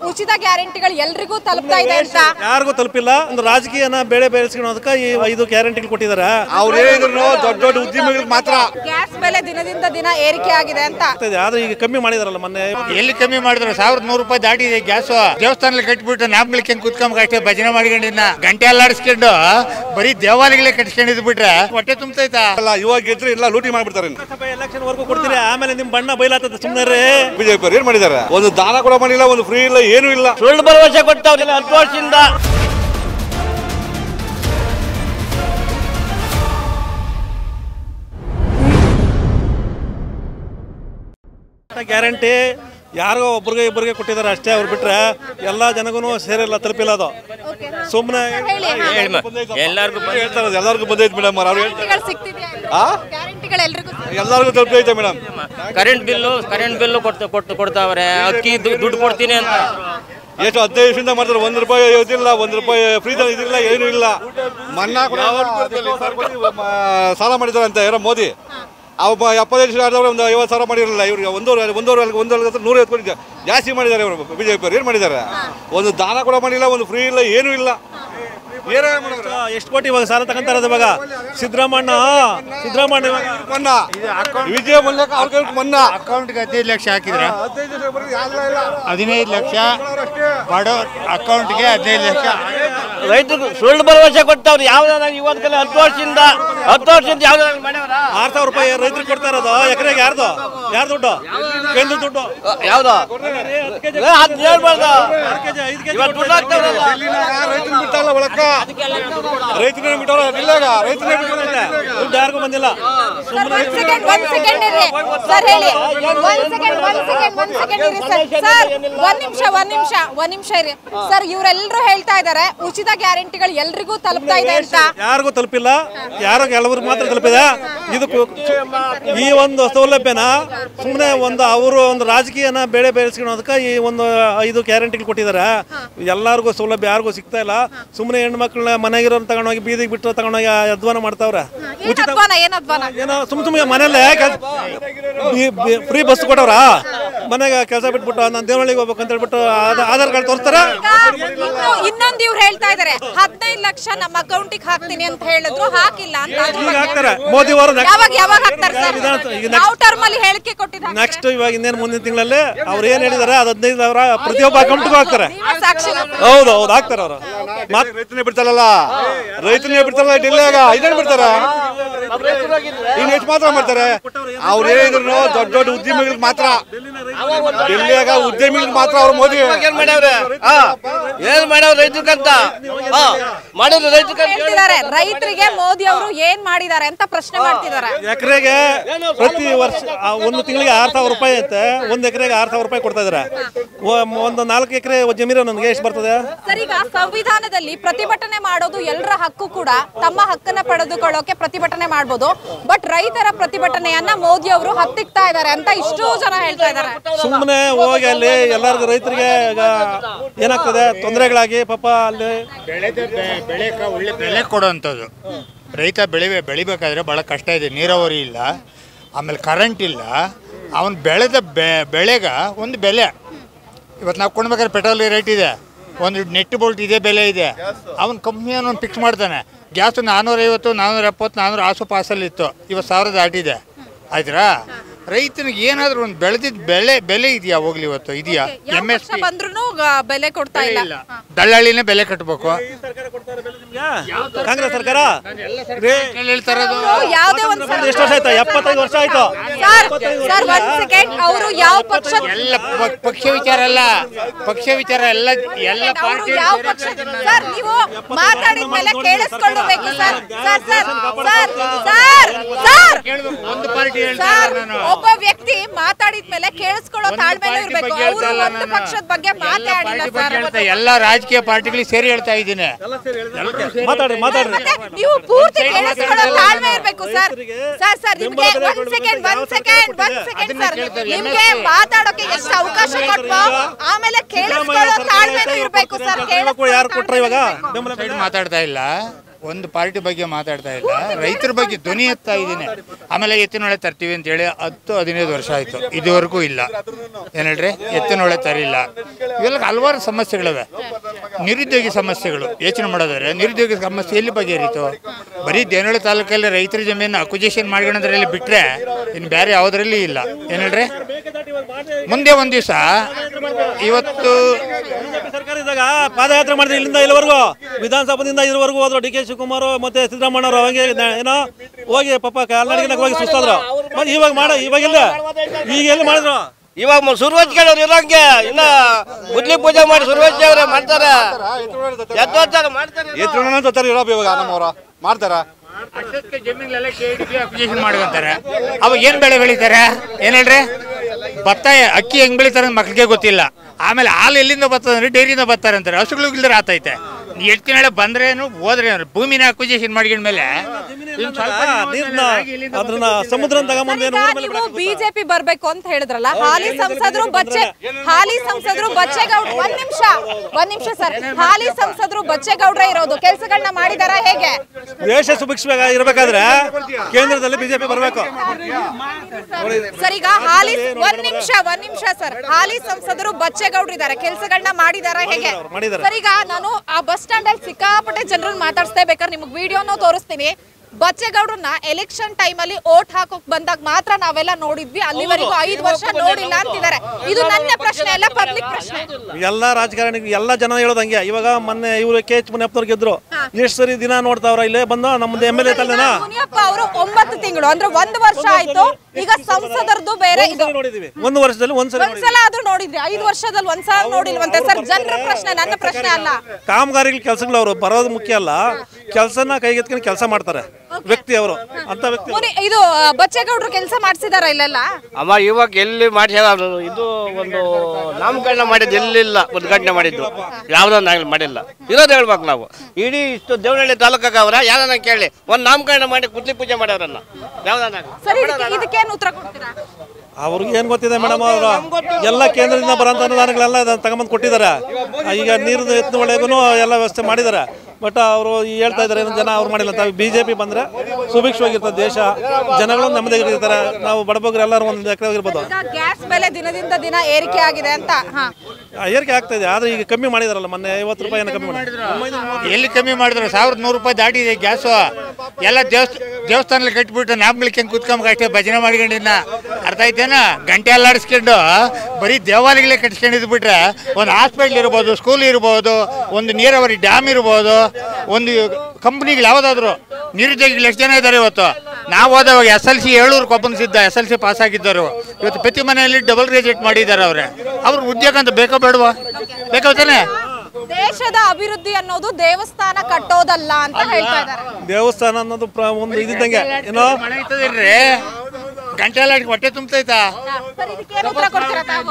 ಉಚಿತ ಗ್ಯಾರಂಟಿಗಳು ಎಲ್ರಿಗೂ ತಲುಪ್ತಾ ಇದೆ ಅಂತ ಯಾರಿಗೂ ತಲುಪಿಲ್ಲ ಒಂದು ರಾಜಕೀಯನ ಬೆಳೆ ಬೆಳೆಸ್ಕೊಳೋದಕ್ಕೆ ಈ ಐದು ಗ್ಯಾರಂಟಿಗಳು ಕೊಟ್ಟಿದ್ದಾರೆ ಅವ್ರು ಹೇಳಿದ್ರು ದೊಡ್ಡ ದೊಡ್ಡ ಉದ್ಯಮಿಗಳಿಗೆ ಮಾತ್ರ ಗ್ಯಾಸ್ ಬೆಲೆ ದಿನದಿಂದ ದಿನ ಏರಿಕೆ ಆಗಿದೆ ಅಂತ ಆಗ್ತದೆ ಆದ್ರೆ ಈಗ ಕಮ್ಮಿ ಮಾಡಿದಾರಲ್ಲ ಮೊನ್ನೆ ಎಲ್ಲಿ ಕಮ್ಮಿ ಮಾಡಿದ್ರು ಸಾವಿರದ ನೂರು ರೂಪಾಯಿ ದಾಟಿದೆ ಗ್ಯಾಸ್ ದೇವಸ್ಥಾನದಲ್ಲಿ ಕಟ್ಬಿಟ್ಟು ನಾಮ್ಗಳಿಗೆ ಹೆಂಗ್ ಕುತ್ಕೊಂಡ್ ಅಷ್ಟೇ ಭಜನೆ ಮಾಡ್ಕೊಂಡಿನ ಗಂಟೆ ಅಲ್ಲಾಡಿಸ್ಕೊಂಡು ಬರೀ ದೇವಾಲಯಗಳೇ ಕಟ್ಸ್ಕೊಂಡಿದ್ ಬಿಟ್ರೆ ಹೊಟ್ಟೆ ತುಂಬತೈತಾ ಅಲ್ಲ ಇವಾಗ ಗೆದ್ರೆ ಎಲ್ಲ ಲೂಟಿ ಮಾಡ್ಬಿಡ್ತಾರೆ ಎಲೆಕ್ಷನ್ ವರ್ಗೂ ಕೊಡ್ತೀರಿ ಆಮೇಲೆ ನಿಮ್ ಬಣ್ಣ ಬಯಲಾತದ ಸುಮ್ಮನೆ ಬಿಜೆಪಿ ಏನ್ ಮಾಡಿದ್ದಾರೆ ಒಂದು ದಾನ ಕೂಡ ಮಾಡಿಲ್ಲ ಒಂದು ಫ್ರೀ ಇಲ್ಲ ಏನೂ ಇಲ್ಲ ಸುಳ್ಳು ಭರವಸೆ ಕೊಟ್ಟವ್ರೆ ಹತ್ತು ವರ್ಷದಿಂದ ಗ್ಯಾರಂಟಿ ಯಾರಿಗೋ ಒಬ್ರಿಗೆ ಇಬ್ಬರಿಗೆ ಕೊಟ್ಟಿದ್ದಾರೆ ಅಷ್ಟೇ ಅವ್ರು ಬಿಟ್ರೆ ಎಲ್ಲಾ ಜನಗೂ ಸೇರಿಲ್ಲ ತಲುಪಿಲ್ಲ ಅದು ಸುಮ್ಮನೆ ಎಲ್ಲರಿಗೂ ಹೇಳ್ತಾರೆ ಎಲ್ಲರಿಗೂ ಬಂದೈತೆ ಮೇಡಮ್ ಅವ್ರು ಹೇಳ್ತಾರೆ ಗ್ಯಾರಂಟಿಗಳು ಸಿಗ್ತಿದೆಯಾ ಆ? ಗ್ಯಾರಂಟಿಗಳು ಎಲ್ರಿಗೂ ಎಲ್ಲರಿಗೂ ತಲುಪೈತೆ madam current bill current bill ಕೊಟ್ಟು ಕೊಟ್ಟು ಕೊಡ್ತಾವ್ರೆ ಅಕ್ಕಿ ದು- ದುಡ್ಡು ಕೊಡ್ತೀನಿ ಅಂತ ಎಷ್ಟು ಹದಿನೈದು ವರ್ಷದಿಂದ ಮಾಡ್ತಾರೆ ಒಂದು ರೂಪಾಯಿ ಇದಿಲ್ಲ ಒಂದು ರೂಪಾಯಿ ಫ್ರೀ ಇದಿಲ್ಲ ಏನೂ ಇಲ್ಲ ಮನ್ನಾ ಕೂಡ ಮ- ಸಾಲ ಮಾಡಿದ್ದಾರೆ ಅಂತ ಯಾರೋ ಮೋದಿ ಅವ ಎಪ್ಪತ್ತೈದು ವರ್ಷ ಆದವ್ರು ಒಂದು ಐವತ್ತು ಸಾವಿರ ಮಾಡಿರಲಿಲ್ಲ ಇವ್ರಿಗೆ ಒಂದೂವರೆ ಒಂದೂವರೆ ಒಂದೂವರೆ ಹತ್ರ ನೂರ ಐವತ್ತು ಜಾಸ್ತಿ ಮಾಡಿದ್ದಾರೆ ಇವರು ಬಿಜೆಪಿ ಏನು ಮಾಡಿದ್ದಾರೆ ಒಂದು ದಾನ ಕೂಡ ಮಾಡಿಲ್ಲ ಒಂದು ಫ್ರೀ ಇಲ್ಲ ಏನೂ ಇಲ್ಲ ಏನೇ ಮಾಡಿದ್ರು ಎಷ್ಟು ಕೋಟಿ ಇವಾಗ ಸಾಲ ತಗೊಂತಾರದ ಇವಾಗ ಸಿದ್ದರಾಮಣ್ಣ ಸಿದ್ದರಾಮಣ್ಣ ಇವಾಗ ಮನ್ನಾ ವಿಜಯ ಮಲ್ಯಕ ಅವ್ರ ಕೈಲಿ ಮನ್ನಾ ಅಕೌಂಟ್ಗೆ ಹದಿನೈದು ಲಕ್ಷ ಹಾಕಿದ್ರ ಹದಿನೈದು ದಿವಸ ಬರೀ ಯಾವ್ದೂ ಇಲ್ಲ. ಹದಿನೈದು ಲಕ್ಷ ಬಡೋ ಅಕೌಂಟ್ಗೆ ಹದಿನೈದು ಲಕ್ಷ ರೈತರು ಸುಳ್ಳು ಭರವಸೆ ಕೊಟ್ಟವ್ರು ಯಾವ್ದಾರ ಇವತ್ತು ಕಲೆ ಹತ್ತು ವರ್ಷದಿಂದ ಹತ್ತು ವರ್ಷದಿಂದ ಯಾವ್ದಾರ ಮಾಡ್ಯಾವ್ರ ಆರ್ ಸಾವಿರ ರೂಪಾಯಿ ರೈತರಿಗೆ ಕೊಡ್ತಾ ಇರೋದು ಎಕರೆಗೆ ಯಾರ್ದು ಯಾರ್ ದುಡ್ಡು ಕೇಂದ್ರ ದುಡ್ಡು ಯಾವ್ದು ಅದ್ ಹೇಳ್ಬಾರ್ದು ಇವತ್ತು ದುಡ್ಡು ಹಾಕ್ತಾವ್ರಲ್ಲ ಡೆಲ್ಲಿನಾಗ ರೈತನ ಬಿಟ್ಟಲ್ಲ ಒಳಕ್ಕ ರೈತನೇ ಬಿಟ್ಟವ್ರ ಡಿಲ್ಲಾಗ ರೈತನೇ ಬಿಟ್ಟವ್ರೆ ದುಡ್ಡು ಯಾರಿಗೂ ಬಂದಿಲ್ಲ ಸರ್ ಒಂದ್ ಸೆಕೆಂಡ್ ಒಂದ್ ಸೆಕೆಂಡ್ ಇರ್ರಿ ಸರ್ ಹೇಳಿ ಒಂದ್ ಸೆಕೆಂಡ್ ಒಂದ್ ಸೆಕೆಂಡ್ ಒಂದ್ ಸೆಕೆಂಡ್ ಇರಿ ಸರ್ ಸರ್ ಒಂದ್ ನಿಮಿಷ ಒಂದ್ ನಿಮಿಷ ಒಂದ್ ನಿಮಿಷ ಇರಿ ಸರ್ ಇವರೆಲ್ಲರೂ ಹೇಳ್ತಾ ಇದ್ದಾರೆ ಉಚಿತ ಗ್ಯಾರಂಟಿಗಳು ಎಲ್ರಿಗೂ ತಲುಪ್ತಾ ಇದೆ ಅಂತ ಯಾರಿಗೂ ತಲುಪಿಲ್ಲ ಯಾರೋ ಕೆಲವ್ರಿಗೆ ಮಾತ್ರ ತಲುಪಿದೆ ಇದಕ್ಕೂ ಈ ಒಂದು ಸೌಲಭ್ಯನ ಸುಮ್ಮನೆ ಒಂದು ಅವರು ಒಂದು ರಾಜಕೀಯನ ಬೆಳೆ ಬೆಳೆಸ್ಕೊಳೋದಕ್ಕೆ ಈ ಒಂದು ಐದು ಗ್ಯಾರಂಟಿಗಳು ಕೊಟ್ಟಿದ್ದಾರೆ ಎಲ್ಲರಿಗೂ ಸೌಲಭ್ಯ ಯಾರಿಗೂ ಸಿಗ್ತಾ ಇಲ್ಲ ಸುಮ್ಮನೆ ಹೆಣ್ಮಕ್ಳನ್ನ ಮನೆಗಿರೋ ತಗೊಂಡೋಗಿ ಬೀದಿಗೆ ಬಿಟ್ಟು ತಗೊಂಡೋಗಿ ಅಧ್ವಾನ ಮಾಡ್ತಾವ್ರೆ ಏನ್ ಅಧ್ವಾನ ಏನ್ ಅಧ್ವಾನ ಏನೋ ಸುಮ್ ಸುಮ್ಮನೆ ಮನೇಲೆ ಫ್ರೀ ಬಸ್ ಕೊಟ್ಟವ್ರ ಮನೆಗೆ ಕೆಲಸ ಬಿಟ್ಬಿಟ್ಟು ನಾನು ದೇವಳಿಗೆ ಹೋಗ್ಬೇಕು ಅಂತ ಹೇಳ್ಬಿಟ್ಟು ಆಧಾರ್- ಆಧಾರ್ ಕಾರ್ಡ್ ತೋರಿಸ್ತಾರ ಇನ್ನು ಇನ್ನೊಂದು ಇವ್ರು ಹೇಳ್ತಾ ಇದ್ದಾರೆ ಹದಿನೈದು ಲಕ್ಷ ನಮ್ಮ ಅಕೌಂಟಿಗೆ ಹಾಕ್ತೀನಿ ಅಂತ ಹೇಳಿದ್ರು ಹಾಕಿಲ್ಲ ಅಂತ ಅದ್ರ ಈಗ ಬಗ್ಗೆ ಹಾಕ್ತಾರೆ ಮೋದಿ ಅವರು ಯಾವಾಗ ಯಾವಾಗ ಹಾಕ್ತಾರೆ ಸರ್ ವಿಧಾನ- ಈಗ ಯಾವ ಟರ್ಮ್ ಅಲ್ಲಿ ಹೇಳಿಕೆ ಕೊಟ್ಟಿದ್ದಾರೆ ನೆಕ್ಸ್ಟ್ ಇವಾಗ ಇನ್ನೇನು ಮುಂದಿನ ತಿಂಗಳಲ್ಲಿ ಅವ್ರು ಏನ್ ಹೇಳಿದಾರೆ ಅದು ಹದಿನೈದು ಸಾವಿರ ಪ್ರತಿಯೊಬ್ಬ ಅಕೌಂಟ್ಗೂ ಹಾಕ್ತಾರೆ ನೀವೇ ಸಾಕ್ಷಿ ಹೌದು ಹೌದು ಹಾಕ್ತಾರೆ ಅವರು ಮಾತ್ ರೈತನೇ ಬಿಡ್ತಾರಲ್ಲ ರೈತನೇ ಬಿಡ್ತಾರಲ್ಲ ಡಿಲ್ಲಾಗ ಇದನ್ನ ಬಿಡ್ತಾರ ಇನ್ನು ಎಷ್ಟು ಮಾತ್ರ ಮಾಡ್ತಾರೆ ಅವ್ರು ಹೇಳಿದ್ರು ದೊಡ್ಡ ದೊಡ್ಡ ಉದ್ಯಮಿಗಳಿಗೆ ಮಾತ್ರ ಡೆಲ್ಲಿಯಾಗ ಉದ್ಯಮಿಗಳಿಗೆ ಮಾತ್ರ ಅವ್ರು ಮೋದಿ ಏನ್ ಮಾಡ್ಯಾವ್ರೆ ಹಾ ಏನ್ ಮಾಡ್ಯಾವ್ರ ರೈತಕ್ಕಂತ ಹಾ ಮಾಡಿದ್ರು ರೈತಕ್ಕಂತ ಹೇಳ್ತಿದ್ದಾರೆ ರೈತರಿಗೆ ಮೋದಿ ಅವರು ಏನ್ ಮಾಡಿದ್ದಾರೆ ಅಂತ ಪ್ರಶ್ನೆ ಮಾಡ್ತಿದ್ದಾರೆ ಎಕರೆಗೆ ಪ್ರತಿ ವರ್ಷ ಆ, ಒಂದು ತಿಂಗಳಿಗೆ ಆರು ಸಾವಿರ ರೂಪಾಯಿ ಐತೆ ಒಂದು ಎಕರೆಗೆ ಆರು ಸಾವಿರ ರೂಪಾಯಿ ಕೊಡ್ತಾ ಇದಾರೆ ಒ- ಒಂದು ನಾಲ್ಕು ಎಕರೆ ಜಮೀನು ನನಗೆ ಎಷ್ಟು ಬರ್ತದೆ ಸರ್ ಈಗ ಸಂವಿಧಾನದಲ್ಲಿ ಪ್ರತಿಭಟನೆ ಮಾಡೋದು ಎಲ್ಲರ ಹಕ್ಕು ಕೂಡ ತಮ್ಮ ಹಕ್ಕನ್ನ ಪಡೆದುಕೊಳ್ಳೋಕೆ ಪ್ರತಿಭಟನೆ ಮಾಡ್ಬೋದು ಬಟ್ ರೈತರ ಪ್ರತಿಭಟನೆಯನ್ನ ಮೋದಿ ಅವರು ಹತ್ತಿಕ್ತಾ ಇದ್ದಾರೆ ಅಂತ ಇಷ್ಟೂ ಜನ ಹೇಳ್ತಾ ಇದ್ದಾರೆ ಸುಮ್ಮನೆ ಹೋಗಿ ಅಲ್ಲಿ ಎಲ್ಲರಿಗೂ ರೈತರಿಗೆ ಈಗ ಏನಾಗ್ತದೆ ತೊಂದರೆಗಳಾಗಿ ಪಾಪ ಅಲ್ಲಿ ಬೆಳೆದ ಬೆ- ಬೆಳೆಕ ಒಳ್ಳೆ ಬೆಲೆ ಕೊಡೋವಂಥದ್ದು ರೈತ ಬೆಳಿ ಬೆಳಿಬೇಕಾದ್ರೆ ಭಾಳ ಕಷ್ಟ ಇದೆ ನೀರಾವರಿ ಇಲ್ಲ ಆಮೇಲೆ ಕರೆಂಟ್ ಇಲ್ಲ ಅವನು ಬೆಳೆದ ಬೆ ಬೆಳೆಗ ಒಂದು ಬೆಲೆ ಇವತ್ತು ನಾವು ಕೊಂಡ್ಬೇಕಾದ್ರೆ ಪೆಟ್ರೋಲ್ ರೇಟ್ ಇದೆ ಒಂದು ನೆಟ್ ಬೋಲ್ಟ್ ಇದೇ ಬೆಲೆ ಇದೆ ಅವ್ನು ಕಂಪ್ನಿಯನ್ನು ಒಂದು ಫಿಕ್ಸ್ ಮಾಡ್ತಾನೆ ಗ್ಯಾಸು ನಾನ್ನೂರೈವತ್ತು ನಾನ್ನೂರ ಎಪ್ಪತ್ತು ನಾನ್ನೂರ ಆಸು ಪಾಸಲ್ಲಿತ್ತು ಇವತ್ತು ಸಾವಿರ ದಾಟಿದೆ ಆಯ್ತಾ ರೈತನಿಗೆ ಏನಾದರೂ ಒಂದು ಬೆಳೆದಿದ್ದ ಬೆಲೆ ಬೆಲೆ ಇದೆಯಾ ಹೋಗ್ಲಿ ಇವತ್ತು ಇದೆಯಾ ಯಾವ ಎಮ್ ಎಸ್ ಪಕ್ಷ ಬಂದ್ರು ಬೆಲೆ ಕೊಡ್ತಾ ಇಲ್ಲ ಇಲ್ಲ ದಳ್ಳಾಳಿನೇ ಬೆಲೆ ಕಟ್ಟಬೇಕು ಕಾಂಗ್ರೆಸ್ ಸರ್ಕಾರ ರೇ, ಹೇಳ್ತಾ ಇರೋದು ಅವ್ರು ಯಾವ್ದೇ ಒಂದ್ ಬಂದು ಎಷ್ಟು ವರ್ಷ ಆಯ್ತು ಎಪ್ಪತ್ತೈದು ವರ್ಷ ಆಯ್ತು ಸರ್ ಸರ್ ಒಂದ್ ಸೆಕೆಂಡ್ ಅವರು ಯಾವ ಪಕ್ಷ ಎಲ್ಲ ಪ- ಪಕ್ಷ ವಿಚಾರ ಅಲ್ಲ ಪಕ್ಷ ವಿಚಾರ ಎಲ್ಲ ಎಲ್ಲ ಅವರು ಪಾರ್ಟಿ ಯಾವ ಪಕ್ಷ ಸರ್ ನೀವು ಮಾತಾಡಿದ ಮೇಲೆ ಕೇಳಿಸ್ಕೊಳ್ಳಬೇಕು sir sir sir sir sir sir ಒಂದು ಪಾರ್ಟಿ ಹೇಳ್ತಾ ಸರ್ ಇರೋದು ನಾನು ಒಬ್ಬ ವ್ಯಕ್ತಿ ಮಾತಾಡಿದ ಮೇಲೆ ಕೇಳಿಸ್ಕೊಳ್ಳೋ ಒಂದು ತಾಳ್ಮೆನೂ ಪಾರ್ಟಿ ಇರ್ಬೇಕು ಬಗ್ಗೆ ಹೇಳ್ತಾ ಅವರು ಇಲ್ಲ ಒಂದು ನಾನು. ಪಕ್ಷದ ಬಗ್ಗೆ ಎಲ್ಲ ಮಾತಾಡಿಲ್ಲ ಪಾರ್ಟಿ ಬಗ್ಗೆ ಸರ್ ಹೇಳ್ತಾ ಎಲ್ಲ ರಾಜಕೀಯ ಪಾರ್ಟಿಗಳಿಗೆ ಸೇರಿ ಹೇಳ್ತಾ ಇದ್ದೀನಿ ಮಾತಾಡ್ರಿ ಮಾತಾಡ್ರಿ ಮತ್ತೆ ನೀವು ಪೂರ್ತಿ ಕೇಳಿಸ್ಕೊಳ್ಳೋ ತಾಳ್ಮೆ ಇರ್ಬೇಕು ಸರ್ ಸರ್ ಸರ್ ನಿಮ್ಗೆ ಒಂದ್ ಸೆಕೆಂಡ್ ಒಂದ್ ಸೆಕೆಂಡ್ ಒಂದ್ ಸೆಕೆಂಡ್ ಸರ್ ನಿಮ್ಗೆ ಮಾತಾಡೋಕೆ ಎಷ್ಟು ಅವಕಾಶ ಕೊಟ್ವೋ ಆಮೇಲೆ ಕೇಳಿಸ್ಕೊಳ್ಳೋ ತಾಳ್ಮೆನೂ ಇರ್ಬೇಕು ಸರ್ ಯಾರು ಕೊಟ್ರ ಇವಾಗ ಬೆಂಬಲ ಸೈಡ್ ಮಾತಾಡ್ತಾ ಇಲ್ಲ ಒಂದು ಪಾರ್ಟಿ ಬಗ್ಗೆ ಮಾತಾಡ್ತಾ ಇಲ್ಲ ರೈತರ ಬಗ್ಗೆ ಧ್ವನಿ ಎತ್ತಾ ಇದ್ದೀನಿ ಆಮೇಲೆ ಎತ್ತಿನೊಳೆ ತರ್ತೀವಿ ಅಂತ ಹೇಳಿ ಹತ್ತು ಹದಿನೈದು ವರ್ಷ ಆಯಿತು ಇದುವರೆಗೂ ಇಲ್ಲ ಏನು ಹೇಳ್ರಿ ಎತ್ತಿನೊಳೆ ತರಿಲ್ಲ ಇವೆಲ್ಲ ಹಲವಾರು ಸಮಸ್ಯೆಗಳಿವೆ ನಿರುದ್ಯೋಗಿ ಸಮಸ್ಯೆಗಳು ಯೋಚನೆ ಮಾಡೋದಾದ್ರೆ ನಿರುದ್ಯೋಗಿ ಸಮಸ್ಯೆ ಎಲ್ಲಿ ಬಗೆಹರಿತು ಬರೀ ದೇನಹಳ್ಳಿ ತಾಲೂಕಲ್ಲಿ ರೈತರ ಜಮೀನು ಅಕ್ವಿಜೇಷನ್ ಮಾಡ್ಕೊಳ್ಳೋದ್ರಲ್ಲಿ ಬಿಟ್ಟರೆ ಇನ್ನು ಬೇರೆ ಯಾವುದರಲ್ಲಿ ಇಲ್ಲ ಏನು ಹೇಳ್ರಿ ಮುಂದೆ ಒಂದು ದಿವಸ ಇವತ್ತು ಬಿಜೆಪಿ ಸರ್ಕಾರ ಇದ್ದಾಗ ಪಾದಯಾತ್ರೆ ಮಾಡಿದ್ರೆ ಇಲ್ಲಿಂದ ಇಲ್ಲಿವರೆಗೂ ವಿಧಾನಸಭಾದಿಂದ ಇಲ್ಲಿವರೆಗೂ ಹೋದ್ರು ಡಿ ಕೆ ಶಿವಕುಮಾರ್ ಮತ್ತೆ ಸಿದ್ದರಾಮಯ್ಯ ಅವರು ಹಂಗೆ ನ- ಏನೋ ಹೋಗಿ ಪಾಪ ಕಾಲ್ನಡಿಗೆನಾಗ ಹೋಗಿ ಸುಸ್ತಾದ್ರು ಮತ್ತೆ ಇವಾಗ ಮಾಡ ಇವಾಗಿಲ್ಲ ಈಗ ಎಲ್ಲಿ ಮಾಡಿದ್ರು ಇವಾಗ ಸುರ್ವಜ್ಗಳವ್ರು ಇರೋಂಗೆ ಇನ್ನ ಮುದ್ಲಿ ಪೂಜೆ ಮಾಡಿ ಸುರ್ವಜ್ಜಿ ಅವ್ರೆ ಮಾಡ್ತಾರೆ ಎದ್ದೋತ್ತಾರೆ ಮಾಡ್ತಾರೆ ಎತ್ತುಗಳನ್ನ ತರ್ತಾರೆ ಇರೋಬ ಇವಾಗ ನಮ್ಮವ್ರ ಮಾಡ್ತಾರ ಅಷ್ಟೊತ್ತಿಗೆ ಜಮೀನುಗಳೆಲ್ಲ KDP ಅಕ್ವಿಜೇಷನ್ ಮಾಡ್ಕೊಂತಾರೆ ಅವಾಗ ಏನು ಬೆಳೆ ಬೆಳಿತಾರೆ ಏನು ಹೇಳ್ರಿ ಭತ್ತ ಅಕ್ಕಿ ಹೆಂಗ್ ಬೆಳಿತಾರೆ ಅಂತ ಮಕ್ಳಿಗೆ ಗೊತ್ತಿಲ್ಲ ಆಮೇಲೆ ಹಾಲು ಎಲ್ಲಿಂದ ಬರ್ತದೆ ಅಂದ್ರೆ ಡೈರಿಯಿಂದ ಬರ್ತಾರೆ ಅಂತಾರೆ ಹಸುಗಳು ಇಲ್ದ್ರೆ ಆತೈತೆ ಎಷ್ಟು ನಾಳೆ ಬಂದ್ರೇನು ಹೋದ್ರೇನು ಭೂಮಿನ ಅಕ್ವಿಜೇಷನ್ ಮಾಡ್ಕೊಂಡ್ಮೇಲೆ ಇನ್ನು ಸ್ವಲ್ಪ ದಿನ ಹೋದ್ಮೇಲೆ ನೀರ್ನ ರಾಗಿ ಎಲ್ಲಿಂದ ಅದನ್ನ ಸಮುದ್ರ ತಗೊಂಬಂದು ಏನು ಊರ ಮೇಲೆ ನೀವು ಬಿಜೆಪಿ ಬರ್ಬೇಕು ಅಂತ ಹೇಳಿದ್ರಲ್ಲ ಹಾಲಿ ಸಂಸದರು ಬಚ್ಚೆ ಹಾಲಿ ಸಂಸದರು ಬಚ್ಚೇಗೌಡ ಒಂದ್ ನಿಮಿಷ ಒಂದ್ ನಿಮಿಷ ಸರ್ ಹಾಲಿ ಸಂಸದರು ಬಚ್ಚೇಗೌಡ್ರ ಇರೋದು ಕೆಲಸಗಳನ್ನ ಮಾಡಿದಾರ ಹೇಗೆ ದೇಶ ಸುಭಿಕ್ಷ ಇರಬೇಕಾದ್ರೆ ಕೇಂದ್ರದಲ್ಲಿ ಬಿಜೆಪಿ ಬರಬೇಕು ಸರ್ ಈಗ ಹಾಲಿ ಒಂದ್ ನಿಮಿಷ ಒಂದ್ ನಿಮಿಷ ಸರ್ ಹಾಲಿ ಸಂಸದರು ಬಚ್ಚೇಗೌಡ್ರು ಇದಾರೆ ಕೆಲಸಗಳನ್ನ ಮಾಡಿದಾರ ಹೇಗೆ ಮಾಡಿದಾರೆ. ಸರ್ ಈಗ ನಾನು ಆ ಬಸ್ ಸ್ಟ್ಯಾಂಡ್ ಅಲ್ಲಿ ಸಿಕ್ಕಾಪಟ್ಟೆ ಜನರನ್ನ ಮಾತಾಡ್ಸ್ತಾ ಬೇಕಾದ್ರೆ ನಿಮ್ಗೆ ವಿಡಿಯೋನು ತೋರಿಸ್ತೀನಿ ಬಚ್ಚೇಗೌಡ್ರನ್ನ ಎಲೆಕ್ಷನ್ ಟೈಮ್ ಅಲ್ಲಿ ಓಟ್ ಹಾಕೋಕ್ ಬಂದಾಗ ಮಾತ್ರ ನಾವೆಲ್ಲ ನೋಡಿದ್ವಿ ಅಲ್ಲಿವರೆಗೂ ಐದು ವರ್ಷ ನೋಡಿಲ್ಲ ಅಂತಿದ್ದಾರೆ ಇದು ನನ್ನ ಪ್ರಶ್ನೆ ಅಲ್ಲ ಪಬ್ಲಿಕ್ ಪ್ರಶ್ನೆ ಎಲ್ಲ ರಾಜಕಾರಣಿ ಎಲ್ಲ ಜನ ಹೇಳೋದು ಹಂಗೆ ಇವಾಗ ಮೊನ್ನೆ ಇವರು ಕೆ ಎಚ್ ಮುನಿಯಪ್ಪನವ್ರು ಗೆದ್ರು ಎಷ್ಟು ಸರಿ ದಿನ ನೋಡ್ತಾವ್ರ ಇಲ್ಲೇ ಬಂದು ನಮ್ದು ಎಮ್ ಎಲ್ ಎ ತಲೆನಾ ಮುನಿಯಪ್ಪ ಅವರು ಒಂಬತ್ತು ತಿಂಗಳು ಅಂದ್ರೆ ಒಂದ್ ವರ್ಷ ಆಯ್ತು ಈಗ ಸಂಸದರದ್ದು ಬೇರೆ ಇದು ನೋಡಿದೀವಿ ಒಂದು ವರ್ಷದಲ್ಲಿ ಒಂದ್ಸರಿ ನೋಡಿದೀವಿ ಒಂದ್ಸಲ ಆದ್ರೂ ನೋಡಿದ್ರಿ ಐದು ವರ್ಷದಲ್ಲಿ ಒಂದ್ಸಲ ನೋಡಿಲ್ವಂತೆ ಸರ್ ಜನರ ಪ್ರಶ್ನೆ ನನ್ನ ಪ್ರಶ್ನೆ ಅಲ್ಲ ಕಾಮಗಾರಿಗಳ ಕೆಲಸಗಳು ಅವರು ಬರೋದು ಮುಖ್ಯ ಅಲ್ಲ ಕೆಲಸನ ಕೈಗೆತ್ಕೊಂಡು ಕೆಲಸ ಮಾಡ್ತಾರೆ ವ್ಯಕ್ತಿ ಅವರು ಅಂತ ವ್ಯಕ್ತಿ ಮುನಿ ಇದು ಆ, ಬಚ್ಚೇಗೌಡ್ರು ಕೆಲಸ ಮಾಡ್ಸಿದಾರ ಇಲ್ಲೆಲ್ಲ ಅಮ್ಮ ಇವಾಗ ಎಲ್ಲಿ ಮಾಡ್ಸ್ಯಾರ ಅವ್ರು? ಇದು ಒಂದು ನಾಮಕರಣ ಮಾಡಿದ್ದು ಎಲ್ಲಿಲ್ಲ ಉದ್ಘಾಟನೆ ಮಾಡಿದ್ದು ಯಾವ್ದೊಂದು ಮಾಡಿಲ್ಲ ಇರೋದು ಹೇಳ್ಬೇಕು ನಾವು ಇಡೀ ಇಷ್ಟು ದೇವನಹಳ್ಳಿ ತಾಲೂಕಾಗ ಅವರ ಯಾರನ್ನ ಕೇಳಿ ಒಂದು ನಾಮಕರಣ ಮಾಡಿ ಕುತ್ಲಿ ಪೂಜೆ ಮಾಡ್ಯಾರನ್ನ ಯಾವ್ದನ್ನ ಸರ್ ಇದಕ್ಕೆ ಇದಕ್ಕೇನು ಉತ್ತರ ಕೊಡ್ತೀರಾ ಅವ್ರಿಗೆ ಏನ್ ಗೊತ್ತಿದೆ ಮೇಡಮ್ ಅವರು ಎಲ್ಲ ಕೇಂದ್ರದಿಂದ ಬರೋಂಥ ಅನುದಾನಗಳೆಲ್ಲ ಇದನ್ನ ತಗೊಂಬಂದು ಕೊಟ್ಟಿದ್ದಾರೆ ಈಗ ನೀರು ಎತ್ತುವಳೆಗೂ ಎಲ್ಲ ವ್ಯವಸ್ಥೆ ಮಾಡಿದ್ದಾರೆ ಬಟ್ ಅವರು ಹೇಳ್ತಾ ಇದ್ದಾರೆ ಏನು ಜನ ಅವ್ರು ಮಾಡಿಲ್ಲ ಅಂತ ಬಿಜೆಪಿ ಬಂದ್ರೆ ಸುಭಿಕ್ಷವಾಗಿರ್ತದೆ ದೇಶ ಜನಗಳು ನೆಮ್ಮದಿ ಇರ್ತಾರೆ ನಾವು ಬಡಬಗ್ರು ಎಲ್ಲರೂ ಒಂದು ಎಕರೆ ಇರ್ಬೋದು ಈಗ ಗ್ಯಾಸ್ ಬೆಲೆ ದಿನದಿಂದ ದಿನ ಏರಿಕೆ ಆಗಿದೆ ಅಂತ ಹಾ ಆ, ಏರಿಕೆ ಆಗ್ತಾ ಇದೆ ಆದ್ರೆ ಈಗ ಕಮ್ಮಿ ಮಾಡಿದಾರಲ್ಲ ಮೊನ್ನೆ ಐವತ್ತು ರೂಪಾಯಿ ಏನೋ ಕಮ್ಮಿ ಮಾಡಿ ಎಲ್ಲಿ ಕಮ್ಮಿ ಮಾಡಿದ್ರು ಸಾವಿರದ ನೂರು ರೂಪಾಯಿ ದಾಟಿದೆ ಗ್ಯಾಸು ಎಲ್ಲ ದೇವಸ್ಥ ದೇವಸ್ಥಾನದಲ್ಲಿ ಕಟ್ಬಿಟ್ಟು ನಾಮ್ಗಳಿಗೆ ಹೆಂಗೆ ಕುತ್ಕೊಂಬೇಕು ಅಷ್ಟೇ ಭಜನೆ ಮಾಡ್ಕೊಂಡಿನ ಅರ್ಥ ಆಯ್ತೇನ ಗಂಟೆ ಅಲ್ಲಾಡಿಸ್ಕೊಂಡು ಬರೀ ದೇವಾಲಯಗಳೇ ಕಟ್ಸ್ಕೊಂಡಿದ್ದು ಬಿಟ್ರೆ ಒಂದು ಹಾಸ್ಪಿಟ್ಲ್ ಇರ್ಬೋದು ಸ್ಕೂಲ್ ಇರ್ಬೋದು ಒಂದು ನೀರಾವರಿ ಡ್ಯಾಮ್ ಇರ್ಬೋದು ಒಂದು ಕಂಪ್ನಿಗಳು ಯಾವುದಾದ್ರು ನಿರುದ್ಯೋಗಿಗಳು ಎಷ್ಟು ಜನ ಇದ್ದಾರೆ ಇವತ್ತು ನಾವು ಹೋದವಾಗ ಎಸ್ ಎಲ್ ಸಿ ಏಳೂರು ಕೊಪ್ಪನಿಸಿದ್ದ ಎಸ್ ಎಲ್ ಸಿ ಪಾಸ್ ಆಗಿದ್ದರು ಇವತ್ತು ಪ್ರತಿ ಮನೆಯಲ್ಲಿ ಡಬಲ್ ಗ್ರಾಜುಯೇಟ್ ಮಾಡಿದ್ದಾರೆ ಅವ್ರೆ ಅವ್ರ ಉದ್ಯೋಗ ಅಂತ ಬೇಕೋ ಬೇಡವಾ ಬೇಕೋ ತಾನೆ ದೇಶದ ಅಭಿವೃದ್ಧಿ ಅನ್ನೋದು ದೇವಸ್ಥಾನ ಕಟ್ಟೋದಲ್ಲ ಅಂತ ಹೇಳ್ತಾ ಇದ್ದಾರೆ ದೇವಸ್ಥಾನ ಅನ್ನೋದು ಪ್ರ- ಒಂದು ಇದ್ದಂಗೆ ಏನೋ ಮಳೆ ಐತದಿಲ್ರಿ ಗಂಟೆ ಎಲ್ಲ ಹೊಟ್ಟೆ ತುಂಬತೈತಾ ಸರ್ ಇದಕ್ಕೇನು ಉತ್ತರ ಕೊಡ್ತೀರಾ ತಾವು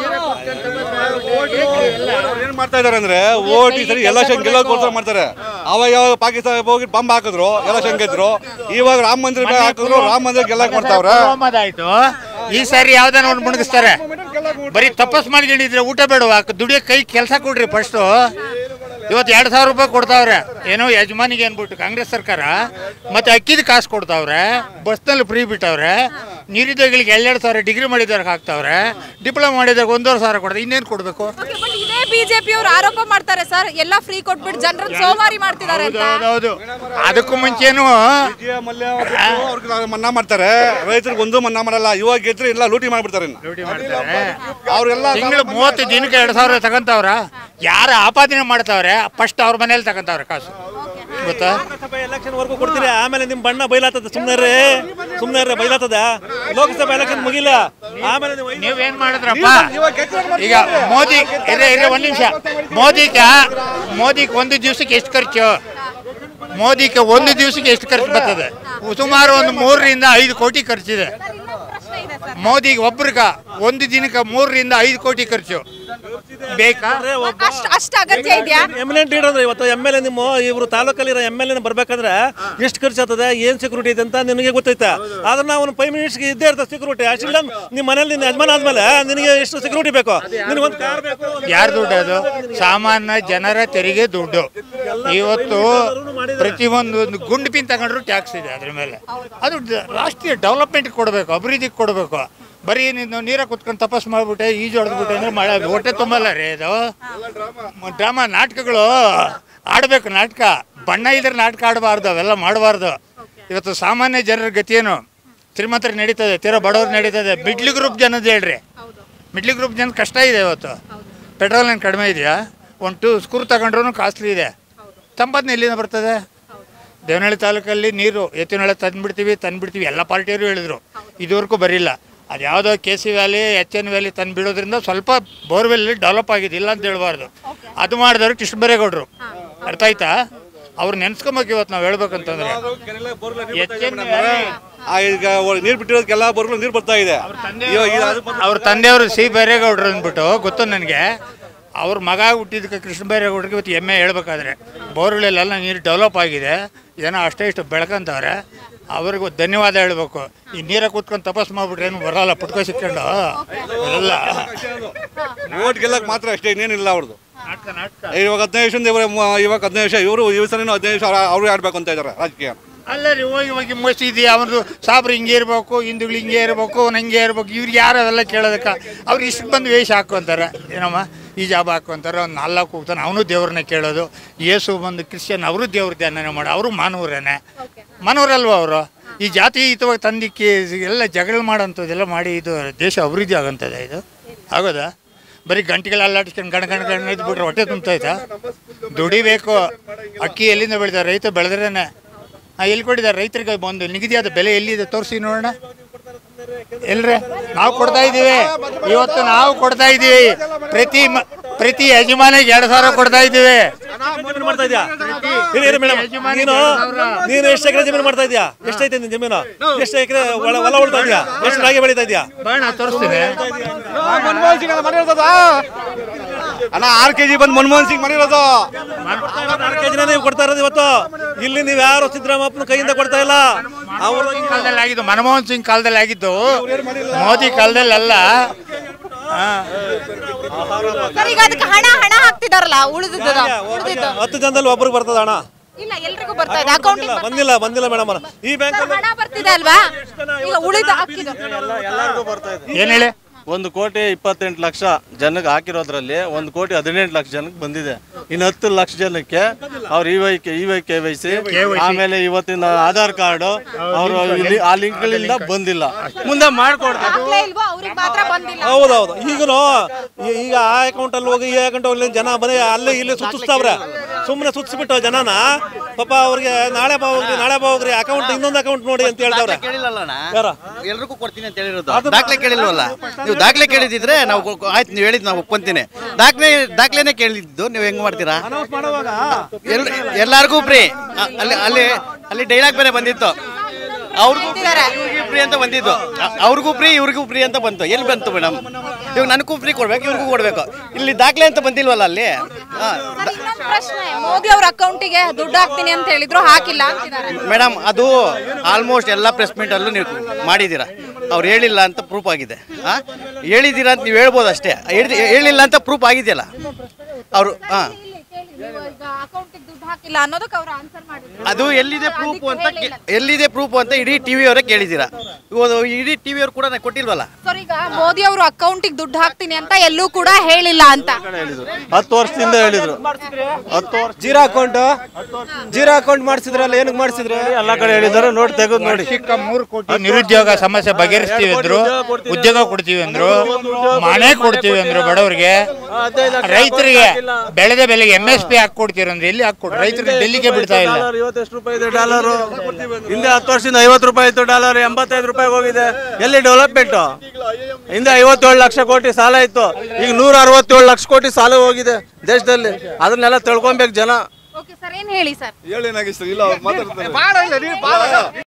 ಅವ್ರು ಏನ್ ಮಾಡ್ತಾ ಇದಾರೆ ಅಂದ್ರೆ ಓಟಿ ಸರಿ ಎಲೆಕ್ಷನ್ ಗೆಲ್ಲೋಕೋಸ್ಕರ ಮಾಡ್ತಾರೆ ಅವಾಗ ಯಾವಾಗ ಪಾಕಿಸ್ತಾನ ಹೋಗಿ ಬಾಂಬ್ ಹಾಕಿದ್ರು ಎಲೆಕ್ಷನ್ ಗೆದ್ರು ಇವಾಗ ರಾಮ ಮಂದಿರ ಮೇಲೆ ಹಾಕಿದ್ರು ರಾಮ ಮಂದಿರ ಗೆಲ್ಲಕ್ ಮಾಡ್ತಾವ್ರೆ ಆಯ್ತು ಈ ಸಾರಿ ಯಾವ್ದಾನ ಒಂದು ಮುಣಗಿಸ್ತಾರೆ ಬರೀ ತಪಸ್ ಮಾಡ್ಕೊಂಡಿದ್ರೆ ಊಟ ಬೇಡವಾ ದುಡಿಯೋ ಕೈ ಕೆಲಸ ಕೊಡ್ರಿ ಫಸ್ಟು ಇವತ್ತು ಎರಡು ಸಾವಿರ ರೂಪಾಯಿ ಕೊಡ್ತಾವ್ರೆ ಏನೋ ಯಜಮಾನಿಗೆ ಅನ್ಬಿಟ್ಟು ಕಾಂಗ್ರೆಸ್ ಸರ್ಕಾರ ಮತ್ತೆ ಅಕ್ಕಿದ ಕಾಸು ಕೊಡ್ತಾವ್ರೆ ಬಸ್ನಲ್ಲಿ ಫ್ರೀ ಬಿಟ್ಟವ್ರೆ ನಿರುದ್ಯೋಗಿಗಳಿಗೆ ಎರಡೆರಡು ಸಾವಿರ ಡಿಗ್ರಿ ಮಾಡಿದವ್ರಿಗೆ ಹಾಕ್ತಾವ್ರೆ ಡಿಪ್ಲೊಮಾ ಮಾಡಿದಾಗ ಒಂದೂವರೆ ಸಾವಿರ ಕೊಡ್ತಾರೆ ಇನ್ನೇನು ಕೊಡಬೇಕು Okay, but ಇದೇ ಬಿಜೆಪಿ ಅವರು ಆರೋಪ ಮಾಡ್ತಾರೆ ಸರ್ ಎಲ್ಲ ಫ್ರೀ ಕೊಟ್ಬಿಟ್ಟು ಜನರನ್ನ ಸೋಮಾರಿ ಮಾಡ್ತಿದ್ದಾರೆ ಅಂತ ಹೌದು ಅದಕ್ಕೂ ಮುಂಚೆನೂ ವಿಜಯ ಮಲ್ಯ ಅವ್ರಿಗೆ ನಾವು ಮನ್ನಾ ಮಾಡ್ತಾರೆ ರೈತರಿಗೆ ಒಂದು ಮನ್ನಾ ಮಾಡಲ್ಲ ಇವಾಗ ಗೆದ್ರೆ ಎಲ್ಲ ಲೂಟಿ ಮಾಡ್ಬಿಡ್ತಾರೆ ಇನ್ನು. ಅವ್ರೆಲ್ಲ ತಿಂಗಳು ಮೂವತ್ತು ದಿನಕ್ಕೆ ಎರಡು ಸಾವಿರ ತಗೊಂತವ್ರ ಯಾರು ಆಪಾದನೆ ಮಾಡ್ತಾವ್ರೆ ಫಸ್ಟ್ ಅವ್ರ ಮನೇಲಿ ತಗೊಂತವ್ರೆ ಕಾಸು ಗೊತ್ತಾ ಲೋಕಸಭೆ ಎಲೆಕ್ಷನ್ ವರ್ಗು ಕೊಡ್ತೀರಿ ಆಮೇಲೆ ನಿಮ್ ಬಣ್ಣ ಬಯಲಾತದ ಸುಮ್ನೆ ರೀ ಸುಮ್ನೆ ರೀ ಬಯಲಾತದ ಲೋಕಸಭೆ ಎಲೆಕ್ಷನ್ ಮುಗಿಲ್ಲ ಆಮೇಲೆ ನೀವು ಐದು- ನೀವೇನ್ ಮಾಡಿದ್ರಪ್ಪ ಈಗ ಮೋದಿ ಇರೇ ಇರೇ ಒಂದ್ ನಿಮಿಷ ಮೋದಿಗ ಮೋದಿಗೆ ಒಂದು ದಿವಸಕ್ಕೆ ಎಷ್ಟು ಖರ್ಚು ಮೋದಿಗೆ ಒಂದು ದಿವಸಕ್ಕೆ ಎಷ್ಟು ಖರ್ಚು ಬರ್ತದೆ ಸುಮಾರು ಒಂದು ಮೂರರಿಂದ ಐದು ಕೋಟಿ ಖರ್ಚಿದೆ ಪ್ರಶ್ನೆ ಇದೆ ಸರ್ ಮೋದಿಗೆ ಒಬ್ರಿಗ ಒಂದು ದಿನಕ್ಕೆ ಮೂರರಿಂದ ಐದು ಕೋಟಿ ಖರ್ಚು ಬೇಕಾ ಅಷ್ಟ್ ಅಷ್ಟ್ ಅಗತ್ಯ ಇದೆಯಾ ಎಮಿನೆಂಟ್ ಲೀಡರ್ ಅಂದ್ರೆ ಇವತ್ತು ಎಮ್ ಎಲ್ ಎ ನಿಮ್ಮ ಇವರು ತಾಲೂಕಲ್ಲಿರೋ ಎಮ್ ಎಲ್ ಎ ಬರ್ಬೇಕಂದ್ರೆ ಎಷ್ಟು ಖರ್ಚು ಆಗ್ತದೆ ಏನ್ ಸೆಕ್ಯೂರಿಟಿ ಇದೆ ಅಂತ ನಿನಗೆ ಗೊತ್ತೈತೆ ಆದ್ರೆ ನಾವು ಫೈವ್ ಮಿನಿಟ್ಸ್ಗೆ ಇದ್ದೇ ಇರ್ತದೆ ಸೆಕ್ಯೂರಿಟಿ ಅಷ್ಟಿಲ್ಲ ನಿಮ್ಮ ಮನೇಲಿ ನಿನ್ನ ಯಜಮಾನ ಆದ್ಮೇಲೆ ನಿನಗೆ ಎಷ್ಟು ಸೆಕ್ಯೂರಿಟಿ ಬೇಕು ನಿನಗೆ ಒಂದು ಕಾರ್ ಬೇಕು ಒಂದು ಯಾರು ದುಡ್ಡು ಅದು ಸಾಮಾನ್ಯ ಜನರ ತೆರಿಗೆ ದುಡ್ಡು ಇವತ್ತು ಪ್ರತಿಯೊಂದು ಒಂದು ಗುಂಡು ಪಿನ್ ತಗೊಂಡ್ರು ಟ್ಯಾಕ್ಸ್ ಇದೆ ಅದ್ರ ಮೇಲೆ ಅದು ಡ- ರಾಷ್ಟ್ರೀಯ ಡೆವಲಪ್ಮೆಂಟ್ ಕೊಡಬೇಕು ಅಭಿವೃದ್ಧಿಗೆ ಕೊಡಬೇಕು ಬರೀ ನೀನು ನೀರ ಕುತ್ಕೊಂಡು ತಪಸ್ ಮಾಡ್ಬಿಟ್ಟೆ ಈಜು ಹೊಡೆದ್ಬಿಟ್ಟೆ ಅಂದ್ರೆ ಮಳೆ ಹೊಟ್ಟೆ ತುಂಬಲ್ಲ ರೀ ಇದು ಡ್ರಾಮಾ ನಾಟಕಗಳು ಆಡಬೇಕು ನಾಟಕ ಬಣ್ಣ ಇದ್ರೆ ನಾಟಕ ಆಡಬಾರ್ದು ಅವೆಲ್ಲ ಮಾಡಬಾರ್ದು ಇವತ್ತು ಸಾಮಾನ್ಯ ಜನರ ಗತಿಯೇನು ಶ್ರೀಮಂತರು ನಡೀತದೆ ತೀರಾ ಬಡವ್ರು ನಡೀತದೆ ಮಿಡ್ಲ್ ಗ್ರೂಪ್ ಜನದ ಹೇಳ್ರಿ ಮಿಡ್ಲ್ ಗ್ರೂಪ್ ಜನ ಕಷ್ಟ ಇದೆ ಇವತ್ತು ಪೆಟ್ರೋಲ್ ಏನು ಕಡಿಮೆ ಇದೆಯಾ ಒಂದು ಟು ಸ್ಕ್ರೂ ತಗೊಂಡ್ರೂ ಕಾಸ್ಟ್ಲಿ ಇದೆ ಸಂಪಾದನೆ ಎಲ್ಲಿಂದ ಬರ್ತದೆ ದೇವನಹಳ್ಳಿ ತಾಲೂಕಲ್ಲಿ ನೀರು ಎತ್ತಿನಹಳ್ಳಿ ತಂದುಬಿಡ್ತೀವಿ ತಂದುಬಿಡ್ತೀವಿ ಎಲ್ಲ ಪಾರ್ಟಿಯವರು ಹೇಳಿದರು ಇದುವರೆಗೂ ಬರಿಲ್ಲ ಅದು ಯಾವುದೋ K C valley H N valley ತಂದು ಬಿಡೋದ್ರಿಂದ ಸ್ವಲ್ಪ ಬೋರ್ವೆಲ್ ಡೆವಲಪ್ ಆಗಿದೆ ಇಲ್ಲ ಅಂತ ಹೇಳ್ಬಾರ್ದು ಅದು ಮಾಡಿದವರು ಕೃಷ್ಣ ಬೈರೇಗೌಡರು ಅರ್ಥ ಆಯ್ತಾ ಅವ್ರು ನೆನ್ಸ್ಕೊಬೇಕು ಇವತ್ತು ನಾವು ಹೇಳ್ಬೇಕಂತಂದ್ರೆ ಎಚ್ ಎನ್ ಆ, ಈಗ ನೀರು ಬಿಟ್ಟಿರೋದಕ್ಕೆಲ್ಲ ಬೋರ್ಗಳು ನೀರು ಬರ್ತಾ ಇದೆ ಇವಾಗ ಇದು ಅದು ಬಂದು- ಅವ್ರ ತಂದೆಯವರು ಸಿ ಬೈರೇಗೌಡರು ಅಂದ್ಬಿಟ್ಟು ಗೊತ್ತು ನನಗೆ ಅವ್ರ ಮಗ ಹುಟ್ಟಿದ್ದಕ್ಕೆ ಕೃಷ್ಣ ಬೈರೇಗೌಡರಿಗೆ ಇವತ್ತು ಹೆಮ್ಮೆ ಹೇಳ್ಬೇಕಾದ್ರೆ ಬೋರ್ಗಳೆಲ್ಲ ನೀರು ಡೆವಲಪ್ ಆಗಿದೆ ಏನೋ ಅಷ್ಟೇ ಇಷ್ಟು ಬೆಳ್ಕೊಂತವ್ರೆ ಅವ್ರಿಗೂ ಧನ್ಯವಾದ ಹೇಳ್ಬೇಕು ಈ ನೀರ ಕೂತ್ಕೊಂಡು ತಪಸ್ ಮಾಡ್ಬಿಟ್ರೆ ಏನು ಬರಲ್ಲ ಪುಟ್ಕೋ ಸಿಕ್ಕೊಂಡು ಬರಲ್ಲ ಓಟ್ ಗೆಲ್ಲಕ್ಕೆ ಮಾತ್ರ ಅಷ್ಟೇ ಇನ್ನೇನಿಲ್ಲ ಅವ್ರದ್ದು ನಾಟಕ ನಾಟಕ ಇವಾಗ ಹದಿನೈದು ವರ್ಷದಿಂದ ಇವರು ಇವಾಗ ಹದಿನೈದು ವರ್ಷ ಇವರು ಈ ಸಲ ಹದಿನೈದು ವರ್ಷ ಅವರು ಆಡ್ಬೇಕು ಅಂತ ಇದ್ದಾರೆ ರಾಜಕೀಯ ಅಲ್ಲ ರೀ ಹೋಗಿ ಹೋಗಿ ಮಸೀದಿ ಅವನು ಸಾಬ್ರು ಹಿಂಗೆ ಇರಬೇಕು ಹಿಂದೂಗಳು ಹಿಂಗೆ ಇರಬೇಕು ಅವ್ನು ಹಿಂಗೆ ಇರಬೇಕು ಇವ್ರಿಗೆ ಯಾರು ಅವೆಲ್ಲ ಕೇಳೋದಕ್ಕೆ ಅವ್ರು ಇಷ್ಟು ಬಂದು ವೇಷ ಹಾಕ್ಕೊಂತಾರೆ ಏನಮ್ಮ ಈ ಜಾಬ್ ಹಾಕ್ಕೊಂತಾರೆ ಅವ್ನು ನಾಲ್ಕು ಹೋಗ್ತಾನೆ ಅವನು ದೇವ್ರನ್ನ ಕೇಳೋದು ಯೇಸು ಬಂದು ಕ್ರಿಶ್ಚಿಯನ್ ಅವರು ದೇವ್ರ ಧ್ಯಾನ ಮಾಡಿ ಅವರು ಮಾನವರೇನೆ ಮಾನವರಲ್ವ ಅವರು ಈ ಜಾತಿಯುತವಾಗಿ ತಂದಿಕ್ಕಿ ಎಲ್ಲ ಜಗಳ ಮಾಡೋಂಥದ್ದೆಲ್ಲ ಮಾಡಿ ಇದು ದೇಶ ಅಭಿವೃದ್ಧಿ ಆಗೋಂಥದ್ದು ಇದು ಆಗೋದಾ ಬರೀ ಗಂಟೆಗಳು ಅಲ್ಲಾಡಿಸ್ಕೊಂಡು ಗಣ ಗಣ ಗಣ ಇದ್ಬಿಟ್ರೆ ಹೊಟ್ಟೆ ತುಂಬ್ತೈತಾ ದುಡಿಬೇಕು ಅಕ್ಕಿ ಎಲ್ಲಿಂದ ಬೆಳೆದಾರೆ ರೈತ ಬೆಳೆದ್ರೇನೆ ಆ, ಎಲ್ಲಿ ಕೊಟ್ಟಿದ್ದಾರೆ ರೈತರಿಗೆ ಒಂದು ನಿಗದಿಯಾದ ಬೆಲೆ ಎಲ್ಲಿದೆ ತೋರಿಸಿ ನೋಡೋಣ ಎಲ್ರಿ ನಾವು ಕೊಡ್ತಾ ಇದ್ದೀವಿ ಇವತ್ತು ನಾವು ಕೊಡ್ತಾ ಇದ್ದೀವಿ ಪ್ರತಿ ಮ- ಪ್ರತಿ ಯಜಮಾನಿಗೆ ಎರಡು ಸಾವಿರ ಕೊಡ್ತಾ ಇದ್ದೀವಿ ಜಮೀನು ಮಾಡ್ತಾ ಇದೀಯಾ ಇರಿ, ಇರಿ ಮೇಡಮ್ ನೀನು ನೀನು ಎಷ್ಟು ಎಕರೆ ಜಮೀನು ಮಾಡ್ತಾ ಇದೀಯಾ ಎಷ್ಟೈತೆ ನಿನ್ ಜಮೀನು ಎಷ್ಟು ಎಕರೆ ಹೊಲ ಹೊಲ ಉಳ್ತಾ ಇದೆಯಾ ಎಷ್ಟು ರಾಗಿ ಬೆಳೀತಾ ಇದೆಯಾ ಬಾಣ ತೋರಿಸ್ತೀನಿ ಮನಮೋಹನ್ ಸಿಂಗ್ ಮನೆ ಇರೋದು ಅಣ್ಣ ಆರು ಕೆಜಿ ಬಂದು ಮನಮೋಹನ್ ಸಿಂಗ್ ಮನೆ ಇರೋದು ಆರು ಕೆಜಿನ ನೀವು ಕೊಡ್ತಾ ಇರೋದು ಇವತ್ತು ಇಲ್ಲಿ ನೀವು ಯಾರು ಸಿದ್ದರಾಮಪ್ಪನ ಕೈಯಿಂದ ಕೊಡ್ತಾ ಇಲ್ಲ ಅವರು ಕಾಲದಲ್ಲಿ ಆಗಿದ್ದು ಮನಮೋಹನ್ ಸಿಂಗ್ ಕಾಲದಲ್ಲಿ ಆಗಿದ್ದು ಮೋದಿ ಕಾಲದಲ್ಲಿ ಅಲ್ಲ ಹಾ. ಸರ್ ಈಗ ಅದಕ್ಕೆ ಹಣ ಹಣ ಹಾಕ್ತಿದಾರಲ್ಲ ಉಳಿದಿದ್ದು ಉಳಿದಿದ್ದು ಹತ್ತು ಜನದಲ್ಲಿ ಒಬ್ರಿಗೆ ಬರ್ತದ ಹಣ ಇಲ್ಲ ಎಲ್ರಿಗೂ ಬರ್ತಾ ಇದೆ ಅಕೌಂಟಿಗೆ ಇಲ್ಲ ಬಂದಿಲ್ಲ ಬಂದಿಲ್ಲ ಮೇಡಮ್ ಈ ಬ್ಯಾಂಕ್ ಹಣ ಬರ್ತಿದೆ ಅಲ್ವಾ ಈಗ ಉಳಿದ ಹಾಕಿದ್ದು ಎಲ್ಲರಿಗೂ ಬರ್ತಾ ಇದೆ ಏನ್ ಹೇಳಿ ಒಂದು ಕೋಟಿ ಇಪ್ಪತ್ತೆಂಟು ಲಕ್ಷ ಜನಕ್ಕೆ ಹಾಕಿರೋದ್ರಲ್ಲಿ ಒಂದು ಕೋಟಿ ಹದಿನೆಂಟು ಲಕ್ಷ ಜನಕ್ಕೆ ಬಂದಿದೆ ಇನ್ನು ಹತ್ತು ಲಕ್ಷ ಜನಕ್ಕೆ ಅವ್ರು E Y K E Y K Y C ಆಮೇಲೆ ಇವತ್ತಿನ ಆಧಾರ್ ಕಾರ್ಡು ಅವರು ಇಲ್ಲಿ ಆ ಲಿಂಕ್ಗಳಿಂದ ಬಂದಿಲ್ಲ ಮುಂದೆ ಮಾಡ್ಕೊಡ್ತಾರೆ ದಾಖಲೆ ಇಲ್ವೋ ಅವ್ರಿಗೆ ಮಾತ್ರ ಬಂದಿಲ್ಲ ಹೌದೌದು ಈಗನು ಈ- ಈಗ ಆ ಅಕೌಂಟ್ ಅಲ್ಲಿ ಹೋಗಿ ಈ ಅಕೌಂಟ್ ಅಲ್ಲಿ ಜನ ಬರೀ ಅಲ್ಲಿ ಇಲ್ಲಿ ಸುತ್ತಿಸ್ತಾವ್ರೆ ಸುಮ್ಮನೆ ಸುತ್ತಿಸ್ಬಿಟ್ಟು ಜನನ ಪಾಪ ಅವ್ರಿಗೆ ನಾಳೆ ಬಾ ಹೋಗ್ರಿ ನಾಳೆ ಬಾ ಹೋಗ್ರಿ ಅಕೌಂಟ್ ಇನ್ನೊಂದು ಅಕೌಂಟ್ ನೋಡಿ ಅಂತ ಹೇಳ್ತಾವ್ರೆ ಕೇಳಿಲ್ಲಣ್ಣ ಯಾರ ಎಲ್ರಿಗೂ ಕೊಡ್ತೀನಿ ಅಂತ ಹೇಳಿರೋದು ದಾಖಲೆ ಕೇಳಿಲ್ವಲ್ಲ ನೀವು ದಾಖಲೆ ಕೇಳಿದಿದ್ರೆ ನಾವು ಕೊ- ಆಯ್ತು ನೀವು ಹೇಳಿದ್ ನಾವು ಒಪ್ಕೊಂತೀನಿ ದಾಖಲೆ ದಾಖಲೆನೇ ಕೇಳಿದ್ದು ನೀವು ಹೆಂಗ್ ಮಾಡ್ತೀರಾ ಅನೌನ್ಸ್ ಮಾಡುವಾಗ ಎಲ್ ಎಲ್ಲಾರ್ಗೂ ಫ್ರೀ ಅಲ್ಲಿ ಅಲ್ಲಿ ಅಲ್ಲಿ ಡೈಲಾಗ್ ಬೇರೆ ಬಂದಿತ್ತು ಅವ್ರಿಗೂ ಹೇಳ್ತಿದಾರೆ. ಇವ್ರಿಗೂ ಫ್ರೀ ಅಂತ ಬಂದಿದ್ದು ಅ- ಅವ್ರಿಗೂ ಫ್ರೀ ಇವ್ರಿಗೂ ಫ್ರೀ ಅಂತ ಬಂತು ಎಲ್ಲಿ ಬಂತು ಮೇಡಮ್ ಇವಾಗ ನನಗೂ ಫ್ರೀ ಕೊಡ್ಬೇಕು ಇವ್ರಿಗೂ ಕೊಡ್ಬೇಕು ಇಲ್ಲಿ ದಾಖಲೆ ಅಂತ ಬಂದಿಲ್ವಲ್ಲ ಅಲ್ಲಿ ಹಾ ಸರ್, ಇನ್ನೊಂದ್ ಪ್ರಶ್ನೆ ಮೋದಿ ಅವ್ರ ಅಕೌಂಟಿಗೆ ದುಡ್ಡು ಹಾಕ್ತೀನಿ ಅಂತ ಹೇಳಿದ್ರು ಹಾಕಿಲ್ಲ ಅಂತಿದ್ದಾರೆ ಮೇಡಮ್ ಅದು ಆಲ್ಮೋಸ್ಟ್ ಎಲ್ಲ ಪ್ರೆಸ್ ಮೀಟಲ್ಲೂ ನೀವು ಮಾಡಿದ್ದೀರಾ ಅವ್ರು ಹೇಳಿಲ್ಲ ಅಂತ ಪ್ರೂಫ್ ಆಗಿದೆ ಆ? ಹೇಳಿದ್ದೀರಾ ಅಂತ ನೀವು ಹೇಳ್ಬೋದು ಅಷ್ಟೇ ಹೇಳ್ದಿ- ಹೇಳಿಲ್ಲ ಅಂತ ಪ್ರೂಫ್ ಆಗಿದೆಯಲ್ಲ ಅವರು ಹಾಂ ಅಕೌಂಟಿಗೆ ದುಡ್ಡು ಹಾಕಿಲ್ಲ ಅನ್ನೋದಕ್ಕೆ ಅವ್ರು ಆನ್ಸರ್ ಮಾಡಿದ್ರು ಅದು ಎಲ್ಲಿದೆ ಪ್ರೂಫ್ ಅಂತ ಕೇ- ಎಲ್ಲಿದೆ ಪ್ರೂಫ್ ಅಂತ ಇಡೀ ಟಿವಿ ಅವರೇ ಕೇಳಿದ್ದೀರಾ ಇವಾಗ ಇಡೀ ಟಿವಿ ಅವ್ರು ಕೂಡ ನಾನು ಕೊಟ್ಟಿಲ್ವಲ್ಲ ಸರ್ ಈಗ ಮೋದಿ ಅವರು ಅಕೌಂಟಿಗೆ ದುಡ್ಡು ಹಾಕ್ತೀನಿ ಅಂತ ಎಲ್ಲೂ ಕೂಡ ಹೇಳಿಲ್ಲ ಅಂತ ಹತ್ತು ವರ್ಷದಿಂದ ಹೇಳಿದ್ರು ಹತ್ತು ವರ್ಷ ಜೀರೋ ಅಕೌಂಟ್ ಜೀರೋ ಅಕೌಂಟ್ ಮಾಡಿಸಿದ್ರಲ್ಲ ಏನಕ್ಕೆ ಮಾಡಿಸಿದ್ರು ಎಲ್ಲ ಕಡೆ ಹೇಳಿದ್ದಾರೆ ನೋಡಿ ತೆಗೆದು ನೋಡಿ ಚಿಕ್ಕ ಮೂರು ಕೋಟಿ ನಿರುದ್ಯೋಗ ಸಮಸ್ಯೆ ಬಗೆಹರಿಸ್ತೀವಿ ಅಂದ್ರು ಉದ್ಯೋಗ ಕೊಡ್ತೀವಿ ಅಂದ್ರು ಮನೆ ಕೊಡ್ತೀವಿ ಅಂದ್ರು ಬಡವರಿಗೆ ರೈತರಿಗೆ ಬೆಳೆದ ಬೆಲೆಗೆ ಎಂ ಎಸ್ ಪಿ ಹಾಕೊಡ್ತೀರ ಅಂದ್ರೆ ಎಲ್ಲಿ ಹಾಕೊಡ್ರು ರೈತರಿಗೆ ಡೆಲ್ಲಿಗೆ ಬಿಡ್ತಾ ಇಲ್ಲ ಡಾಲರ್ ಇವತ್ತೆಷ್ಟು ರೂಪಾಯಿ ಇದೆ ಡಾಲರು ಹಿಂದೆ ಹತ್ತು ವರ್ಷದಿಂದ ಐವತ್ತು ರೂಪಾಯಿ ಇತ್ತು ಡಾಲರ್ ಎಂಬತ್ತೈದು ರೂಪಾಯಿ ಹೋಗಿದೆ ಎಲ್ಲಿ ಡೆವಲಪ್ಮೆಂಟ್ ಹಿಂದೆ ಐವತ್ತೇಳು ಲಕ್ಷ ಕೋಟಿ ಸಾಲ ಇತ್ತು ಈಗ ನೂರ ಅರವತ್ತೇಳು ಲಕ್ಷ ಕೋಟಿ ಸಾಲ ಹೋಗಿದೆ ದೇಶದಲ್ಲಿ ಅದನ್ನೆಲ್ಲ ತಿಳ್ಕೊಬೇಕು ಜನ ಓಕೆ ಸರ್ ಏನ್ ಹೇಳಿ ಸರ್ ಹೇಳಿ ನಾಗೇಶ್ವರ ಇಲ್ಲ ಅವ್ರು ಮಾತಾಡ್ತಾರೆ